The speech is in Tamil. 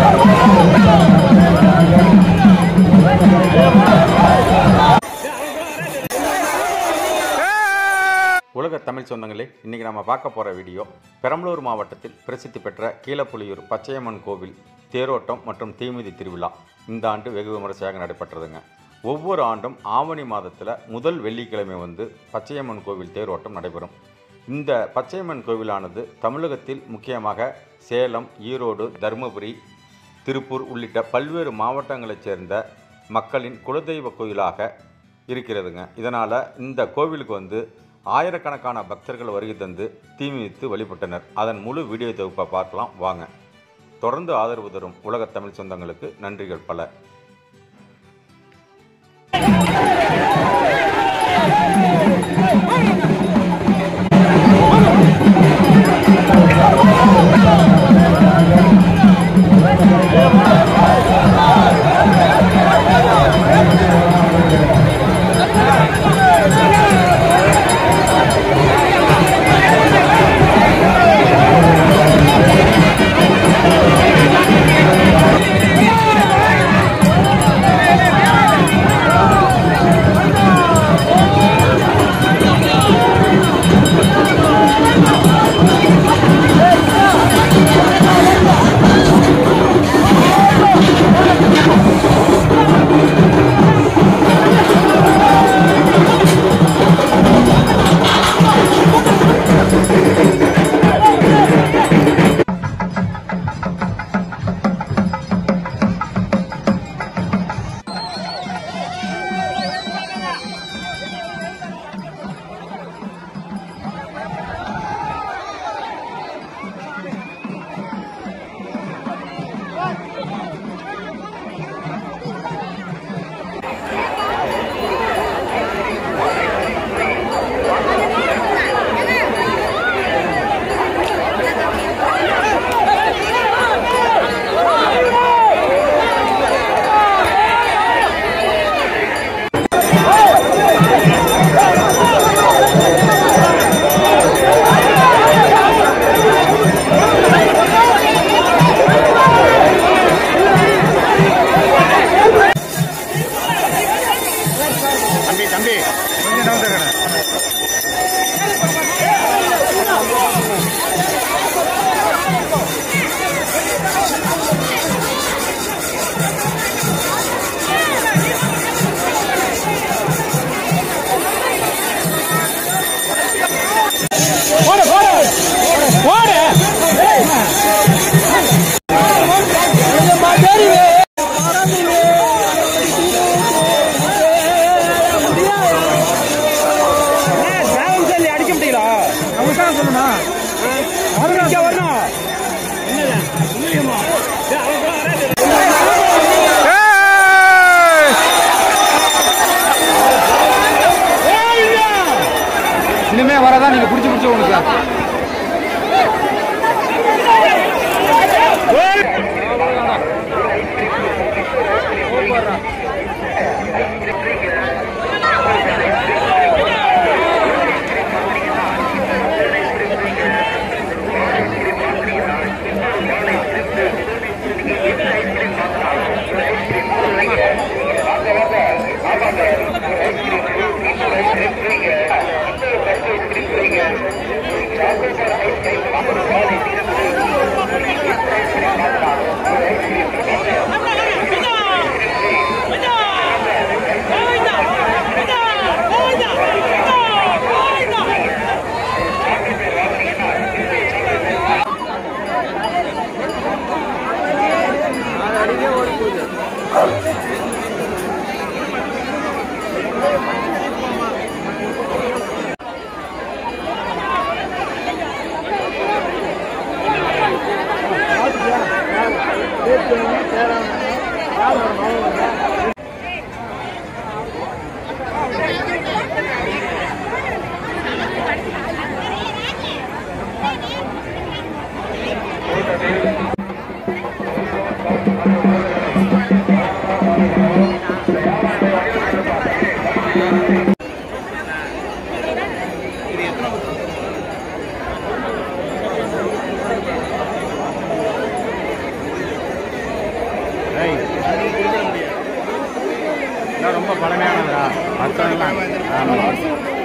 உலக தமிழ் சொந்தங்களே இன்றைக்கி நம்ம பார்க்க போகிற வீடியோ பெரம்பலூர் மாவட்டத்தில் பிரசித்தி பெற்ற கீழப்புலியூர் பச்சையம்மன் கோவில் தேரோட்டம் மற்றும் தீமிதி திருவிழா இந்த ஆண்டு வெகு விமரிசையாக நடைபெற்றதுங்க ஒவ்வொரு ஆண்டும் ஆவணி மாதத்தில் முதல் வெள்ளிக்கிழமை வந்து பச்சையம்மன் கோவில் தேரோட்டம் நடைபெறும் இந்த பச்சையம்மன் கோவிலானது தமிழகத்தில் முக்கியமாக சேலம் ஈரோடு தருமபுரி திருப்பூர் உள்ளிட்ட பல்வேறு மாவட்டங்களைச் சேர்ந்த மக்களின் குலதெய்வ கோயிலாக இருக்கிறதுங்க இதனால் இந்த கோவிலுக்கு வந்து ஆயிரக்கணக்கான பக்தர்கள் வருகை தந்து தீமிதித்து வழிபட்டனர் அதன் முழு வீடியோ தொகுப்பை பார்க்கலாம் வாங்க தொடர்ந்து ஆதரவு தரும் உலகத் தமிழ் சொந்தங்களுக்கு நன்றிகள் பல தம்பி தம்பி கொஞ்சம் நவுந்துக்கணும் டிராவல் சொல்லி அடிக்க முடியல அவங்க தான் சொல்லணும் அவங்க வரணும் இனிமே வரதான் நீங்க பிடிச்சி பிடிச்சி ஒண்ணு சார் பழமையானதா மற்றவங்களாம் ஆமாம்